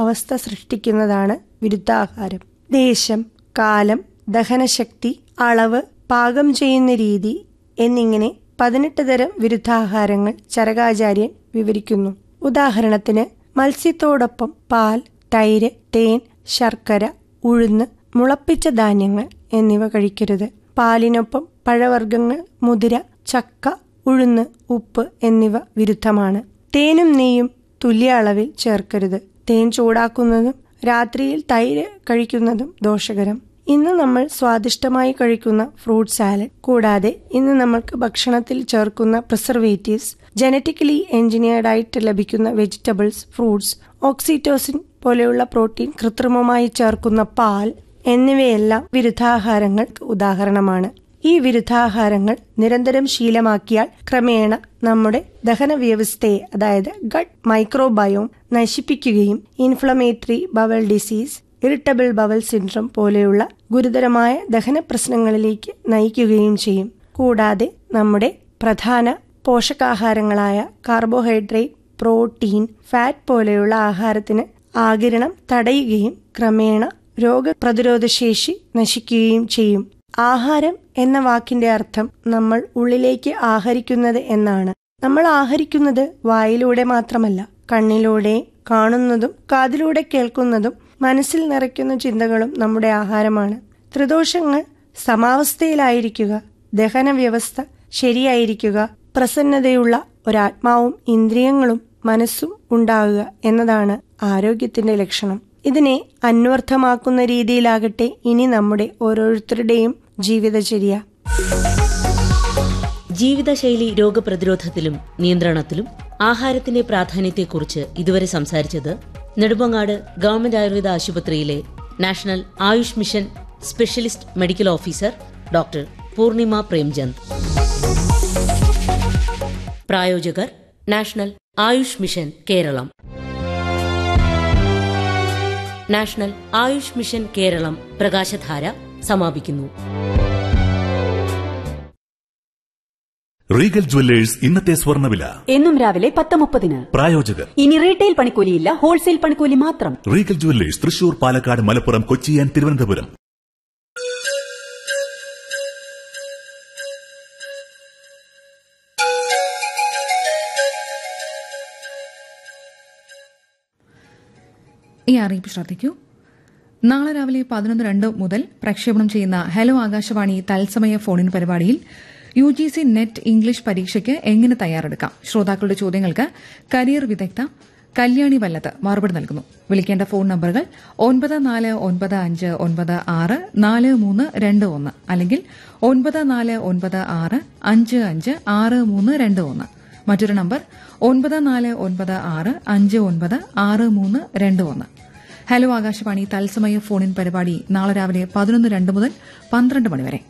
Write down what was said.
അവസ്ഥ സൃഷ്ടിക്കുന്നതാണ് വിരുദ്ധാഹാരം ദേശം കാലം ദഹനശക്തി അളവ് പാകം ചെയ്യുന്ന രീതി എന്നിങ്ങനെ പതിനെട്ട് തരം വിരുദ്ധാഹാരങ്ങൾ ചരകാചാര്യൻ വിവരിക്കുന്നു ഉദാഹരണത്തിന് മത്സ്യത്തോടൊപ്പം പാൽ തൈര് തേൻ ശർക്കര ഉഴുന്ന് മുളപ്പിച്ച ധാന്യങ്ങൾ എന്നിവ കഴിക്കരുത് പാലിനൊപ്പം പഴവർഗ്ഗങ്ങൾ മുതിര ചക്ക ഉഴുന്ന് ഉപ്പ് എന്നിവ വിരുദ്ധമാണ് തേനും നെയ്യും തുല്യ അളവിൽ ചേർക്കരുത് തേൻ ചൂടാക്കുന്നതും രാത്രിയിൽ തൈര് കഴിക്കുന്നതും ദോഷകരം ഇന്ന് നമ്മൾ സ്വാദിഷ്ടമായി കഴിക്കുന്ന ഫ്രൂട്ട് സാലഡ് കൂടാതെ ഇന്ന് നമ്മൾക്ക് ഭക്ഷണത്തിൽ ചേർക്കുന്ന പ്രിസർവേറ്റീവ്സ് ജനറ്റിക്കലി എഞ്ചിനീയർഡ് ആയിട്ട് ലഭിക്കുന്ന വെജിറ്റബിൾസ് ഫ്രൂട്ട്സ് ഓക്സിറ്റോസിൻ പോലെയുള്ള പ്രോട്ടീൻ കൃത്രിമമായി ചേർക്കുന്ന പാൽ എന്നിവയെല്ലാം വിരുദ്ധാഹാരങ്ങൾക്ക് ഉദാഹരണമാണ് ഈ വിരുദ്ധാഹാരങ്ങൾ നിരന്തരം ശീലമാക്കിയാൽ ക്രമേണ നമ്മുടെ ദഹന വ്യവസ്ഥയെ അതായത് ഗട്ട് മൈക്രോബയോം നശിപ്പിക്കുകയും inflammatory bowel disease irritable bowel syndrome പോലെയുള്ള ഗുരുതരമായ ദഹന പ്രശ്നങ്ങളിലേക്ക് നയിക്കുകയും ചെയ്യും കൂടാതെ നമ്മുടെ പ്രധാന പോഷകാഹാരങ്ങളായ കാർബോഹൈഡ്രേറ്റ് പ്രോട്ടീൻ ഫാറ്റ് പോലെയുള്ള ആഹാരത്തിന് ആകിരണം തടയുകയും ക്രമേണ രോഗപ്രതിരോധശേഷി നശിക്കുകയും ചെയ്യും ആഹാരം എന്ന വാക്കിന്റെ അർത്ഥം നമ്മൾ ഉള്ളിലേക്ക് ആഹരിക്കുന്നത് എന്നാണ് നമ്മൾ ആഹരിക്കുന്നത് വായിലൂടെ മാത്രമല്ല കണ്ണിലൂടെ കാണുന്നതും കാതിലൂടെ കേൾക്കുന്നതും മനസ്സിൽ നിറയ്ക്കുന്ന ചിന്തകളും നമ്മുടെ ആഹാരമാണ് ത്രിദോഷങ്ങൾ സമാവസ്ഥയിലായിരിക്കുക ദഹന വ്യവസ്ഥ ശരിയായിരിക്കുക പ്രസന്നതയുള്ള ഒരാത്മാവും ഇന്ദ്രിയങ്ങളും മനസ്സും ഉണ്ടാകുക എന്നതാണ് ആരോഗ്യത്തിന്റെ ലക്ഷണം ഇതിനെ അന്വർത്ഥമാക്കുന്ന രീതിയിലാകട്ടെ ഇനി നമ്മുടെ ഓരോരുത്തരുടെയും ജീവിതചര്യ ജീവിതശൈലി രോഗപ്രതിരോധത്തിലും നിയന്ത്രണത്തിലും ആഹാരത്തിന്റെ പ്രാധാന്യത്തെക്കുറിച്ച് ഇതുവരെ സംസാരിച്ചത് നെടുമങ്ങാട് ഗവൺമെന്റ് ആയുർവേദ ആശുപത്രിയിലെ national AYUSH mission specialist medical officer doctor Poornima Premchand പ്രായോജകർ national AYUSH mission Keralam national AYUSH mission Keralam Prakashadhara സമാപിക്കുന്നു റീഗൽ ജുവല്ലേഴ്സ് ഇന്നത്തെ സ്വർണ്ണവില എന്നും രാവിലെ പത്ത് മുപ്പതിന് പ്രായോജകർ ഇനി റീറ്റെയിൽ പണിക്കൂലിയില്ല ഹോൾസെയിൽ പണിക്കൂലി മാത്രം Regal jewellers Thrissur Palakkad Malappuram Kochi and Thiruvananthapuram ഈ അറിയിപ്പ് ശ്രദ്ധിക്കൂ നാളെ രാവിലെ പതിനൊന്ന് രണ്ട് മുതൽ പ്രക്ഷേപണം ചെയ്യുന്ന ഹലോ ആകാശവാണി തത്സമയ ഫോണിൻ പരിപാടിയിൽ U G C NET English പരീക്ഷയ്ക്ക് എങ്ങനെ തയ്യാറെടുക്കാം ശ്രോതാക്കളുടെ ചോദ്യങ്ങൾക്ക് കരിയർ വിദഗ്ധ കല്യാണി വല്ലത്ത് മറുപടി നൽകുന്നു വിളിക്കേണ്ട ഫോൺ നമ്പറുകൾ ഒൻപത് നാല് ഒൻപത് അഞ്ച് ഒൻപത് ആറ് നാല് മൂന്ന് രണ്ട് ഒന്ന് അല്ലെങ്കിൽ ഒൻപത് നാല് ഒൻപത് ആറ് അഞ്ച് അഞ്ച് ആറ് മൂന്ന് രണ്ട് ഒന്ന് മറ്റൊരു നമ്പർ ഒൻപത് നാല് ഒൻപത് ആറ് അഞ്ച് ഒൻപത് ആറ് മൂന്ന് രണ്ട് ഒന്ന് ഹലോ ആകാശവാണി തത്സമയ ഫോണിൻ പരിപാടി നാളെ രാവിലെ പതിനൊന്ന് രണ്ട് മുതൽ പന്ത്രണ്ട് മണിവരെ